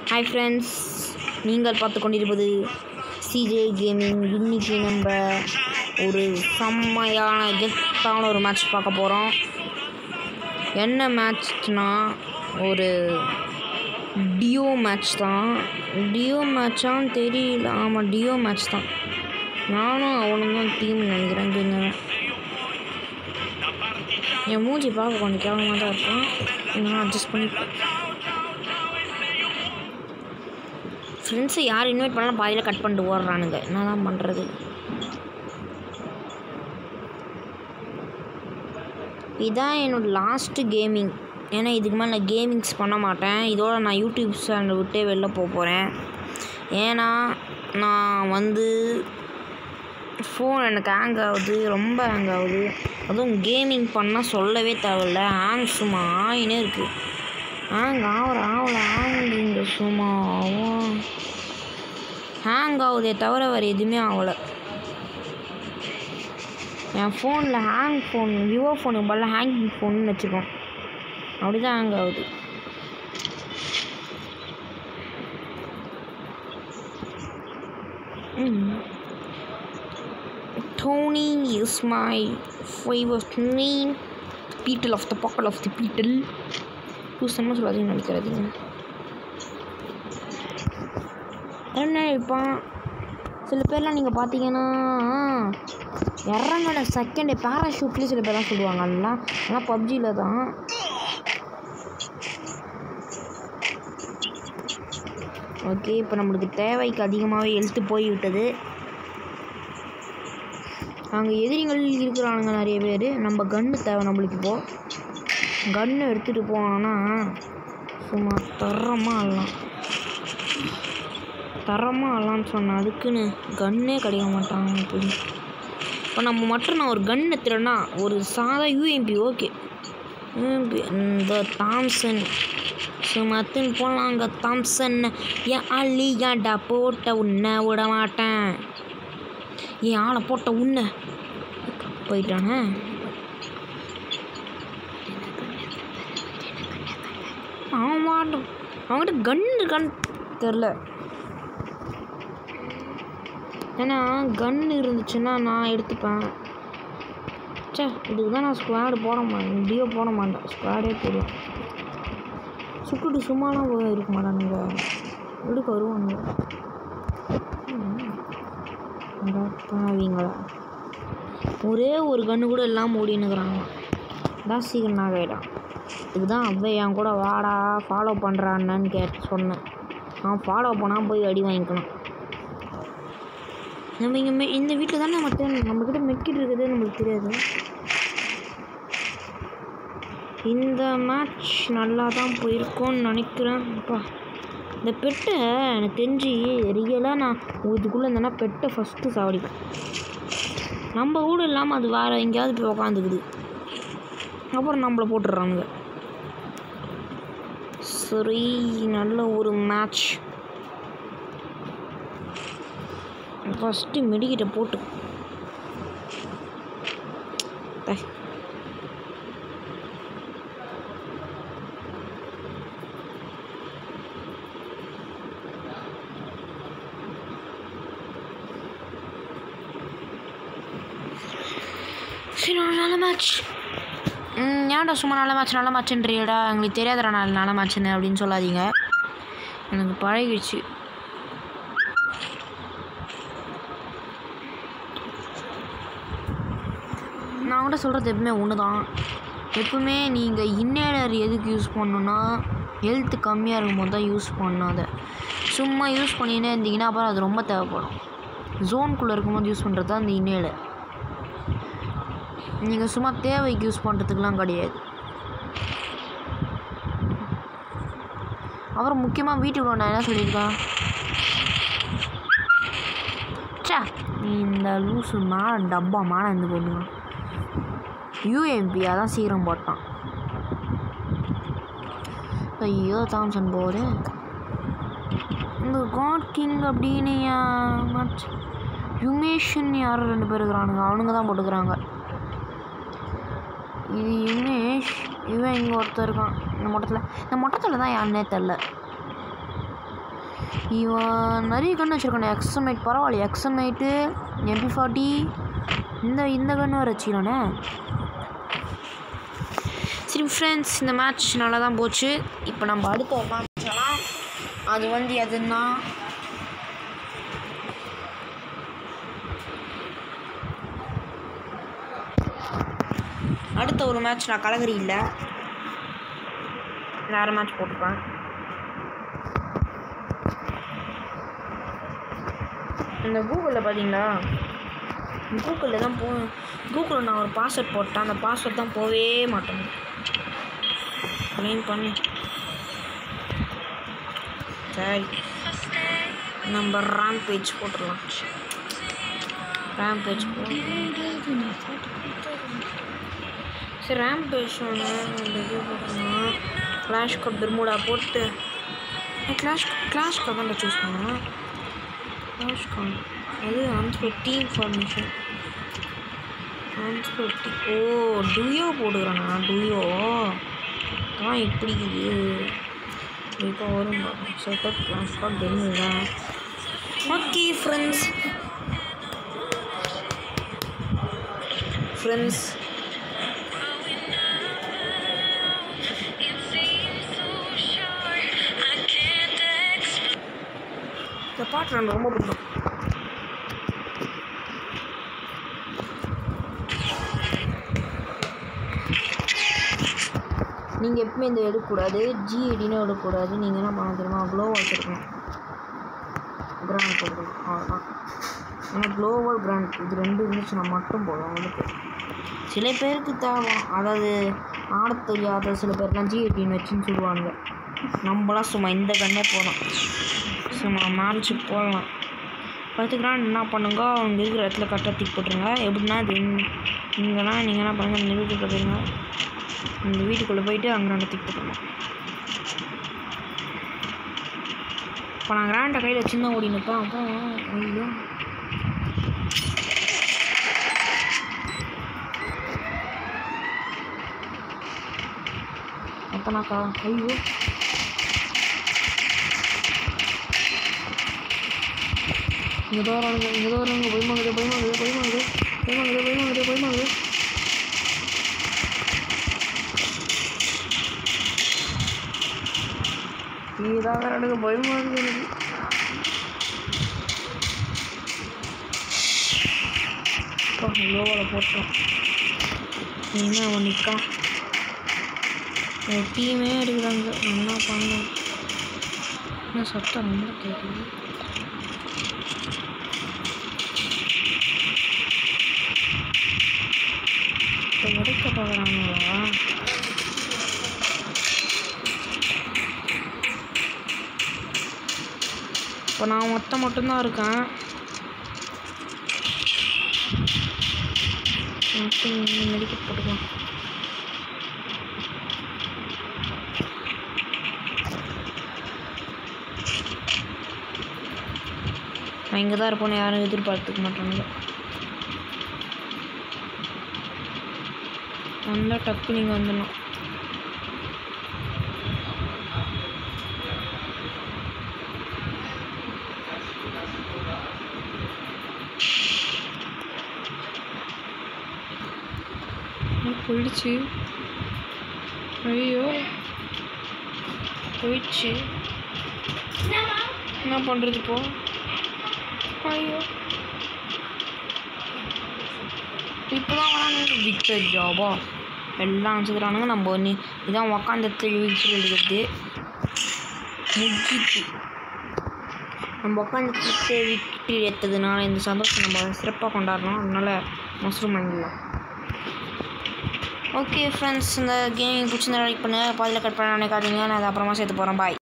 Hi friends நீங்கள் பார்த்து கொண்டிருப்பது சிஜே கேமிங் இன்னைக்கு நம்ம ஒரு செம்மையான கெத்தான ஒரு மேட்ச் பார்க்க போகிறோம் என்ன மேட்ச்னா ஒரு டியோ மேட்ச் தான் டியோ மேட்சான்னு தெரியல ஆமாம் டியோ மேட்ச் தான் நானும் அவனும் தான் டீம் நினைக்கிறேன் இங்கே என் மூஞ்சி பார்க்க கொஞ்சம் கேவலமாக தான் இருக்கும் நான் அட்ஜஸ்ட் பண்ணிப்பேன் ஃப்ரெண்ட்ஸை யார் இன்வைட் பண்ணாலும் பாதியில் கட் பண்ணிட்டு ஓடுறானுங்க என்ன தான் பண்ணுறது இதான் என்னோட லாஸ்ட்டு கேமிங் ஏன்னா இதுக்கு மேலே நான் கேமிங்ஸ் பண்ண மாட்டேன் இதோட நான் யூடியூப் சேனலை விட்டே வெளில போக போகிறேன் ஏன்னா நான் வந்து ஃபோன் எனக்கு ஹேங் ஆகுது ரொம்ப ஹேங் ஆகுது அதுவும் கேமிங் பண்ணால் சொல்லவே தேவையில்ல ஹேங் சும்மா ஆயினே இருக்குது ஹேங் ஆகிற ஆகல ஹேங் சும்மா ஹேங் ஆகுதே தவிர வேறு எதுவுமே ஆகலை என் ஃபோனில் ஹேங் ஃபோன் விவோ ஃபோனுக்கு பதிலாக ஹேங்கிங் ஃபோன்னு வச்சுக்கோம் அப்படி தான் ஹேங் ஆகுது Tony is my favorite name. Beetle of the pocket of the beetle. புதுசமாக சொல்லாதீங்கன்னு நினைக்கிறதுங்க என்ன இருப்பான் சில பேர்லாம் நீங்கள் பார்த்தீங்கன்னா இறங்கின செகண்ட் பேராஷூட்லேயே சில பேர்லாம் சொல்லுவாங்க அதெல்லாம் ஆனால் பப்ஜியில் தான் ஓகே இப்போ நம்மளுக்கு தேவைக்கு அதிகமாகவே எழுத்து போய்விட்டது அங்கே எதிரிகள் இருக்கிறானுங்க நிறைய பேர் நம்ம கன்று தேவை நம்மளுக்கு இப்போது கன்று எடுத்துகிட்டு போனோன்னா சும்மா தரமாக ஆடலாம் தரமாக ஆடலாம்னு சொன்னேன் அதுக்குன்னு கன்னே கிடைக்க மாட்டாங்க இப்படி இப்போ நம்ம மட்டும் நான் ஒரு கன் எடுத்துறேன்னா ஒரு சாதா யூஎம்பி ஓகே யூஎம்பி இந்த தாம்சன் சுமத்துன்னு போகலாம் அங்கே தாம்சன் என் அள்ளி ஏன்டா போட்ட உன்னை விட மாட்டேன் என் ஆளை போட்ட உன்னை போயிட்டானே அவன் மாட்டோம் அவன்கிட்ட கன் இருக்கான்னு தெரில ஏன்னா கன் இருந்துச்சுன்னா நான் எடுத்துப்பேன் சே இதுக்கு தான் நான் ஸ்குவாடு போட மாட்டேன் டியோ போட மாட்டேன் ஸ்குவாடே போடும் சுட்டுட்டு சும்மாலாம் போய் இருக்க மாட்டானுங்க எடுக்க வருவானுங்க பாவீங்களா ஒரே ஒரு கன்று கூட இல்லாமல் ஓடினுக்குறாங்க தான் சீக்கிரம் நாகாயிட்டான் இதுதான் அவ்வை என் கூட வாடா ஃபாலோ பண்ணுறான்னு கேட்டு சொன்னேன் அவன் ஃபாலோ பண்ணால் போய் அடி வாங்கிக்கணும் நம்ம இங்கே மெ இந்த வீட்டில் தானே மற்ற நம்மக்கிட்ட மெக்கிட்டு இருக்குது நம்மளுக்கு தெரியாது இந்த மேட்ச் நல்லா தான் போயிருக்கோன்னு நினைக்கிறேன் அப்பா இந்த பெட்டை எனக்கு தெரிஞ்சு ரியலாக நான் இதுக்குள்ளே இருந்தேன்னா பெட்டை ஃபஸ்ட்டு சாவடிப்பேன் நம்ம கூட இல்லாமல் அது வேறு எங்கேயாவது போய் உக்காந்துக்குது அப்புறம் நம்மளை போட்டுடுறானுங்க சரி நல்ல ஒரு மேட்ச் ஃபஸ்ட்டு மெடிக்கிட்ட போட்டு தை. சரி ஒரு நல்ல மேட்ச் ஏன்டா சும்மா நல்ல மேட்ச் நல்ல மேட்ச்ன்றியடா எங்களுக்கு தெரியாதடா நல்ல நல்ல மேட்ச்னு அப்படின்னு சொல்லாதீங்க எனக்கு பழகிடுச்சு நான் கூட சொல்கிறது எப்பவுமே ஒன்று தான் எப்பவுமே நீங்கள் இன்னேலர் எதுக்கு யூஸ் பண்ணணுன்னா ஹெல்த் கம்மியாக இருக்கும்போது தான் யூஸ் பண்ணணும் அதை சும்மா யூஸ் பண்ணினே இருந்தீங்கன்னா அப்புறம் அது ரொம்ப தேவைப்படும் ஜோனுக்குள்ளே இருக்கும்போது யூஸ் பண்ணுறது தான் அந்த இன்னேலர் நீங்கள் சும்மா தேவைக்கு யூஸ் பண்ணுறதுக்கெலாம் கிடையாது அப்புறம் முக்கியமாக வீட்டுக்குள்ள நான் என்ன சொல்லியிருக்கேன் சே இந்த லூஸு மேலே டப்பா மேலே இருந்து போட்டுங்க யூஎம்பி அதான் சீக்கிரம் போட்டான் ஐயோ தாம்சன் போடு இந்த காட் கிங் அப்படின்னு மேட்ச் யுமேஷன் யாரும் ரெண்டு பேர் இருக்கிறானுங்க அவனுங்க தான் போட்டுக்கிறாங்க இது யுமேஷ் இவன் இங்கே ஒருத்தர் இருக்கான் இந்த மொட்டத்தில் இந்த மொட்டத்தில் தான் யாருன்னே தெரில இவன் நிறைய கன்று வச்சுருக்கானே எக்ஸமைட் பரவாயில்ல எக்ஸமைட்டு எம்பி ஃபார்ட்டி இந்த இந்த கன்று வேறு வச்சுக்கிறானே சரி ஃப்ரெண்ட்ஸ் இந்த மேட்ச் நல்லா தான் போச்சு இப்போ நம்ம அடுத்த ஒரு மேட்ச் ஆகலாம் அது வந்து எதுன்னா அடுத்த ஒரு மேட்ச் நான் கலகரி இல்லை வேறு மேட்ச் போட்டுப்பேன் இந்த கூகுளில் பார்த்தீங்களா கூகுளில் தான் போ கூகுளில் நான் ஒரு பாஸ்வேர்ட் போட்டேன் அந்த பாஸ்வேர்ட் தான் போகவே மாட்டேன் க்ளைம் பண்ணி சரி நம்ம ரேம் பேஜ் போட்டுடலாம் ரேம் பேஜ் போட்டு சரி ரேம் பேஜ் ஒன்று அந்த இது போட்டுருந்தோம் கிளாஷ் கப் பெர்முடா போட்டு கிளாஷ் கிளாஷ் கப் தான் சூஸ் பண்ணேன் கிளாஷ் கப் அது அன்ஸ்பெக்ட் டீம் ஃபார்மேஷன் அன்ஸ்பெக்ட் ஓ டுயோ போட்டுக்கிறேண்ணா டுயோ தான் இப்படி இது இப்போ வரும் setup clash cup Bermuda okay friends friends இந்த பாட்டு எனக்கு ரொம்ப பிடிக்கும் நீங்கள் எப்பவுமே இந்த எடுக்கக்கூடாது ஜிஎடின்னு எடுக்கக்கூடாது நீங்கள் என்ன பண்ண தெரியுமா க்ளோ வச்சுருக்கணும் கிராண்ட் போடுறது அவ்வளோதான் ஏன்னா க்ளோவல் கிராண்ட் இது ரெண்டு இருந்துச்சுன்னா மட்டும் போதும் அவங்களுக்கு சில பேருக்கு தேவை அதாவது ஆடத் தெரியாத சில பேர்லாம் ஜிஎடின்னு வச்சுன்னு சொல்லுவாங்க நம்மளாம் சும்மா இந்த கண்ணே போதும் சும்மா மேட்ச்சு போடலாம் பத்து கிராண்ட் என்ன பண்ணுங்க அவங்க இருக்கிற இடத்துல கரெக்டாக தூக்கி போட்டுருங்க எப்படின்னா இது இங்கேனா நீங்கள் என்ன பண்ணுங்க இந்த வீட்டுக்கு போயிருங்க இந்த வீட்டுக்குள்ளே போயிட்டு அங்கே ரெண்டு தூக்கி போட்டுருங்க இப்போ நான் கிராண்டை கையில் சின்ன ஓடி நிற்பேன் அப்புறம் ஐயோ எத்தனாக்கா ஐயோ இங்கே தான் வரானுங்க இங்கே தான் வரானுங்க பயமாகுது பயமாகுது பயமாகுது பயமாகுது பயமாகுது பயமாகுது இதாக வரானுங்க பயமாகுது எனக்கு அப்பா லோவில் போட்டோம் என்ன அவன் நிற்கான் ஒரு டீமே எடுக்கிறாங்க என்ன பண்ணலாம் என்ன சத்தம் ரொம்ப கேட்குது இப்போ உடைக்க பார்க்குறாங்களா இப்போ நான் மொத்தம் மட்டும்தான் இருக்கேன் மட்டும் மெடிக்கெட் போட்டுக்கலாம் நான் இங்கே தான் இருப்போன்னு யாரும் எதிர்பார்த்துக்க மாட்டாங்க வந்தால் டக்கு நீங்கள் வந்துடணும் என்ன போயிடுச்சு ஐயோ போயிடுச்சு என்ன பண்ணுறது இப்போ ஐயோ இப்போதான் வரானுங்க விக்டர் ஜாபா எல்லாம் வச்சுக்கிறானுங்க நம்ம ஒன்று இதான் உக்காந்த விக்டர் எடுக்கிறது முடிச்சிட்டு நம்ம உட்காந்து விக்டரி எடுத்ததுனால இந்த சந்தோஷம் நம்ம சிறப்பாக கொண்டாடணும் அதனால மஷ்ரூம் வாங்கிடலாம் ஓகே ஃப்ரெண்ட்ஸ் இந்த கேமிங் பிடிச்சிருந்தா லைக் பண்ணுங்கள் பாதியில் கட் பண்ண நினைக்காதீங்க நான் அதை அப்புறமா சேர்த்து போகிறேன் பாய்